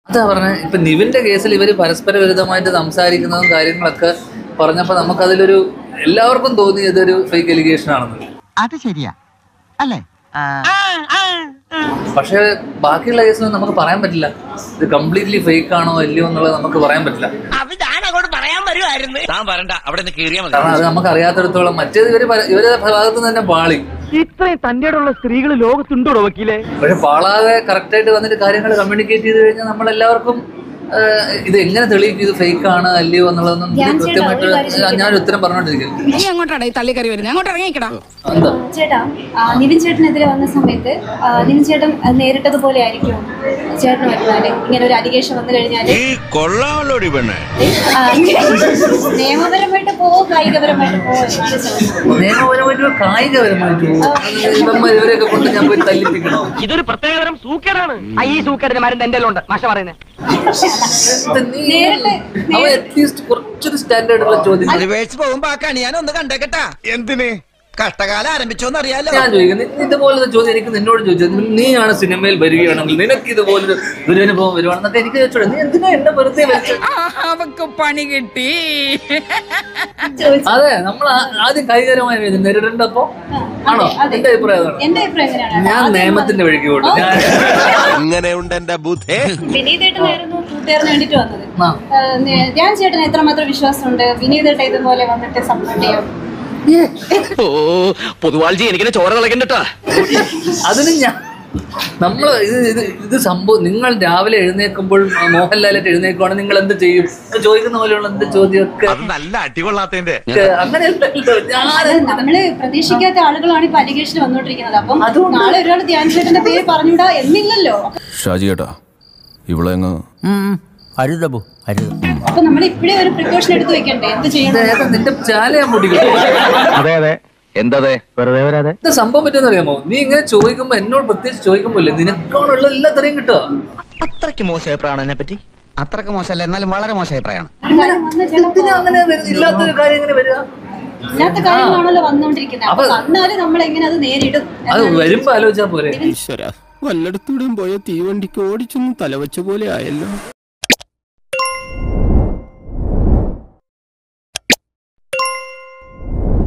അതാ പറഞ്ഞ ഇപ്പൊ നിവിന്റെ കേസിൽ ഇവര് പരസ്പര വിരുദ്ധമായിട്ട് സംസാരിക്കുന്നതും കാര്യങ്ങളൊക്കെ പറഞ്ഞപ്പോ നമുക്കതിലൊരു എല്ലാവർക്കും തോന്നി ഇതൊരു ഫേക്ക് എലിഗേഷൻ ആണെന്ന് അത് ശരിയാ അല്ലേ പക്ഷേ ബാക്കിയുള്ള കേസിൽ നമുക്ക് പറയാൻ പറ്റില്ല ഇത് കംപ്ലീറ്റ്ലി ഫേക്ക് ആണോ അല്ലയോ എന്നുള്ളത് നമുക്ക് പറയാൻ പറ്റില്ല താൻ വരണ്ട അവിടെ നിന്ന് കയറിയാ മതി കാരണം അത് നമുക്ക് അറിയാത്തിടത്തോളം മറ്റേത് ഇവര് പര- ഇവരുടെ ഭാഗത്ത് നിന്ന് തന്നെ പാളി ഇത്രയും തന്റെ ഉള്ള സ്ത്രീകൾ ലോകത്തുണ്ടോ വക്കീലെ പക്ഷെ പാളാതെ കറക്റ്റായിട്ട് വന്നിട്ട് കാര്യങ്ങൾ കമ്മ്യൂണിക്കേറ്റ് ചെയ്ത് കഴിഞ്ഞാൽ നമ്മളെല്ലാവർക്കും ആ, ഇത് എങ്ങനെ തെളിയിക്കും ഇത് ഫേക്ക് ആണ് അല്ലയോ എന്നുള്ളതൊന്നും ഞാൻ ചേട്ടാ, കൃത്യമായിട്ട് ഒരു കാര്യം ചോദിക്കട്ടെ? ഞാൻ ഉത്തരം പറഞ്ഞോണ്ടിരിക്കുന്നു നീ അങ്ങോട്ടാണ് ഈ തള്ളിക്കറി വരുന്നത് അങ്ങോട്ട് ഇറങ്ങിക്കടാ എന്താ ചേട്ടാ ആ, നിവിൻ ചേട്ടനെതിരെ വന്ന സമയത്ത് ആ, നിവിൻ ചേട്ടൻ അത് നേരിട്ടതുപോലെ ആയിരിക്കും ചേട്ടന് വരുന്നാല് ഇങ്ങനെ ഒരു അലിഗേഷൻ വന്നു കഴിഞ്ഞാല് ഈ കൊള്ളാമല്ലോടി പെണ്ണെ ആ, നിയമപരമായിട്ട് പോവോ കായികപരമായിട്ട് പോവോ എന്നാണ് ചോദിച്ചത് നിയമപരമായിട്ട് കായികപരമായിട്ട് ഇവന്മാർ ഇവരെയൊക്കെ കൊണ്ട് ഞാൻ പോയി തല്ലിപ്പിക്കണോ ഇതൊരു പ്രത്യേകതരം സൂക്കേടാണ് ഈ സൂക്കേടിന്റെ മരുന്ന് എന്റെ ഉണ്ട് മാഷ പറയുന്നത് ഇത് നീ നേരിട്ട് അവ അറ്റ്ലീസ്റ്റ് കുറച്ചൊരു സ്റ്റാൻഡേർഡ് ഉള്ള ചോദ്യം റിവേഴ്സ് പോകുമ്പോ ആ കണി ഞാൻ ഒന്ന് കണ്ടേക്കട്ടാ എന്തിന് കഷ്ടകാലം ആരംഭിച്ചോന്ന് അറിയാലോ ഞാൻ ചോദിക്കുന്നത് നീ ഇതുപോലത്തെ ചോദ്യം എനിക്ക് നിന്നോട് ചോദിച്ചത് നീയാണ് സിനിമയിൽ വരികയാണെങ്കിൽ നിനക്ക് ഇതുപോലൊരു ദുരനുഭവം വരുവാണെന്നൊക്കെ എനിക്ക് ചോദിച്ചോളൂ നീ എന്തിനാ എന്നെ വെറുതെ വലിച്ചത്? അവക്ക് പണി കിട്ടി ചോദിച്ചത് അതെ നമ്മൾ ആ- ആദ്യം കൈകാര്യമായി ഇത് നേരിടേണ്ടപ്പോ ആണോ അതെ. എന്റെ അഭിപ്രായം അതാണ് എന്റെ അഭിപ്രായം എങ്ങനെയാണ് ഞാൻ നിയമത്തിന്റെ വഴിക്ക് പോട്ടു ഞാൻ അങ്ങനെയുണ്ട് എന്റെ ബുദ്ധേ വിനീതേട്ടനായിരുന്നു കൂട്ടുകാരന് വേണ്ടിട്ട് വന്നത് ആ. ആ, നെ- ഞാൻ ചേട്ടന് എത്രമാത്രം വിശ്വാസമുണ്ട് വിനീതേട്ട ഇതുപോലെ വന്നിട്ട് സപ്പോർട്ട് ചെയ്യും ഓ പൊതുവാൾജി എനിക്കിനെ ചോര കളക്കണ്ടട്ടാ അതിന് ഞാൻ നമ്മള് ഇത് ഇത് ഇത് സംഭവം നിങ്ങൾ രാവിലെ എഴുന്നേൽക്കുമ്പോൾ മോഹൻലാലായിട്ട് എഴുന്നേൽക്കുവാണെങ്കിൽ നിങ്ങൾ എന്ത് ചെയ്യും എന്ന് ചോദിക്കുന്ന പോലെയുള്ള എന്ത് ചോദ്യമൊക്കെ അത് നല്ല അടികൊള്ളാത്തതിന്റെ അങ്ങനെയല്ലല്ലോ ഞാൻ അത് നമ്മള് പ്രതീക്ഷിക്കാത്ത ആളുകളാണ് ഇപ്പൊ അലിഗേഷൻ വന്നോണ്ടിരിക്കുന്നത് അപ്പം അതുകൊണ്ട് നാളെ ഒരാൾ ധ്യാൻ ചേട്ടന്റെ പേര് പറഞ്ഞൂടാ എന്നില്ലല്ലോ ഷാജി ഏട്ടാ ഇവിടെ അങ്ങ് അരുതബു അരുത് അപ്പൊ നമ്മൾ ഇപ്പഴേ ഒരു പ്രിക്കോഷൻ എടുത്ത് വെക്കണ്ടേ എന്ത് ചെയ്യണം ഏതാ നിന്റെ ചാല ഞാൻ പൊട്ടിക്കും അതെ അതെ എന്തതെ വെറുതെ വരാതെ എന്താ സംഭവം പറ്റുമെന്ന് അറിയാമോ നീ ഇങ്ങനെ ചോദിക്കുമ്പോ എന്നോട് പ്രത്യേകിച്ച് ചോദിക്കുമ്പോ ഇല്ലേ നിനക്കാണുള്ള എല്ലാത്തരെയും കിട്ടുക അത്രയ്ക്ക് മോശം അഭിപ്രായമാണ് എന്നെ പറ്റി അത്രയ്ക്ക് മോശമല്ല എന്നാലും വളരെ മോശം അഭിപ്രായമാണ് കാര്യം വന്ന ചിലപ്പോ എന്തിനാ അങ്ങനെ വരുന്നത്? ഇല്ലാത്തൊരു കാര്യം എങ്ങനെ വരിക ഇല്ലാത്ത കാര്യങ്ങളാണല്ലോ വന്നോണ്ടിരിക്കുന്നത് അപ്പൊ വന്നാലും നമ്മൾ എങ്ങനെ അത് നേരിടും അത് വരുമ്പോ ആലോചിച്ചാ പോരെ ഈശ്വര വല്ലയിടത്തൂടെയും പോയ തീവണ്ടിക്ക് ഓടിച്ചൊന്നും തലവെച്ച പോലെ ആയല്ലോ